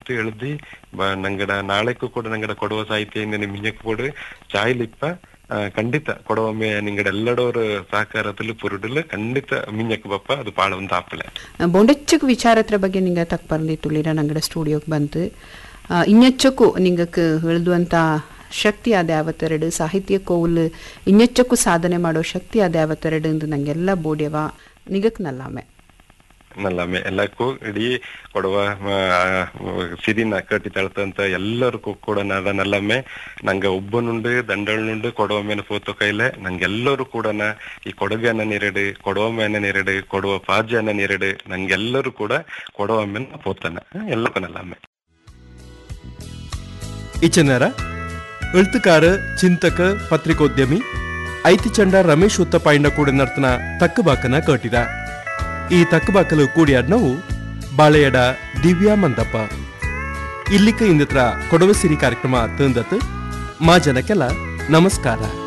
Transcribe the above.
ಪತ್ತು எழுதி ಬ- ನಂಗಡ ನಾಳೆಕ್ಕೂ ಕೂಡ ನಂಗಡ ಕೊಡುವ ಸಾಹಿತ್ಯ ಮಿಂಜಕ್ಕೆ ಕೂಡ ಚಾಯ್ಲಿಪ್ಪ ಆ, ಖಂಡಿತ ಕೊಡವೊಮ್ಮೆ ನಿಂಗಡ ಎಲ್ಲಡೋರ್ ಸಹಕಾರದಲ್ಲಿ ಪುರುಡಲು ಖಂಡಿತ ಮಿಂಜಕ್ಕೆ ಬಪ್ಪ ಅದು ಪಾಳ ಒಂದು ಆಪಲೆ ಬೊಂಡೆಚ್ಚಕ್ ವಿಚಾರತ್ರ ಬಗ್ಗೆ ನಿಂಗೆ ತಕ್ ಬಂದಿತ್ತುಲಿರ ನಂಗಡ ಸ್ಟುಡಿಯೋಗೆ ಬಂತು ಆ, ಇನ್ನೆಚ್ಚಕ್ಕೂ ನಿಂಗಕ್ಕೆ ಎಳ್ದುವಂತ ಶಕ್ತಿ ಅದ ಯಾವತ್ತೆರಡು ಸಾಹಿತ್ಯ ಕೋಲ್ ಇನ್ನೆಚ್ಚಕ್ಕೂ ಸಾಧನೆ ಮಾಡೋ ಶಕ್ತಿ ಅದ ಯಾವತ್ತೆರಡು ಎಂದು ನಂಗೆಲ್ಲ ಬೋಡ್ಯವ ನಿಗಕ್ ನಲ್ಲಾಮೆ ನಲ್ಲಮ್ಮೆ ಎಲ್ಲಕ್ಕೂ ಇಡೀ ಕೊಡುವ ಸಿರಿನ ಕಟ್ಟಿ ತಳ್ತಂತ ಎಲ್ಲರಿಗೂ ಕೂಡ ನಾದ ನಲ್ಲಮ್ಮೆ ನಂಗ ಒಬ್ಬನುಂಡು ದಂಡಳ್ನುಂಡು ಕೊಡುವ ಮೇಲೆ ಪೋತು ಕೈಲೆ ನಂಗೆಲ್ಲರೂ ಕೂಡ ಈ ಕೊಡಗನ ನೆರಡು ಕೊಡುವ ಮೇನ ನೆರಡು ಕೊಡುವ ಪಾಜ್ಯನ ನೆರಡು ನಂಗೆಲ್ಲರೂ ಕೂಡ ಕೊಡುವ ಮೇನ ಪೋತನ ಎಲ್ಲಕ್ಕೂ ನಲ್ಲಮ್ಮೆ ಇಚನರ ಎಳ್ತುಕಾರ ಚಿಂತಕ ಪತ್ರಿಕೋದ್ಯಮಿ ಐತಿಚಂಡ ರಮೇಶ್ ಉತ್ತಪಾಯಿಂಡ ಕೂಡ ನರ್ತನ ತಕ್ಕಬಾಕನ ಕಟ್ಟಿದ ಈ ತಕ್ಕಬಾಕಲು ಕೂಡಿಯಾಡ್ನವು ಬಾಳೆಯಡ ದಿವ್ಯಾ ಮಂದಪ್ಪ ಇಲ್ಲಿಕ ಇಂದತ್ರ ಕೊಡವ ಸಿರಿ ಕಾರ್ಯಕ್ರಮ ತಂದತ್ ಮಾ ಜನಕ್ಕೆಲ್ಲ ನಮಸ್ಕಾರ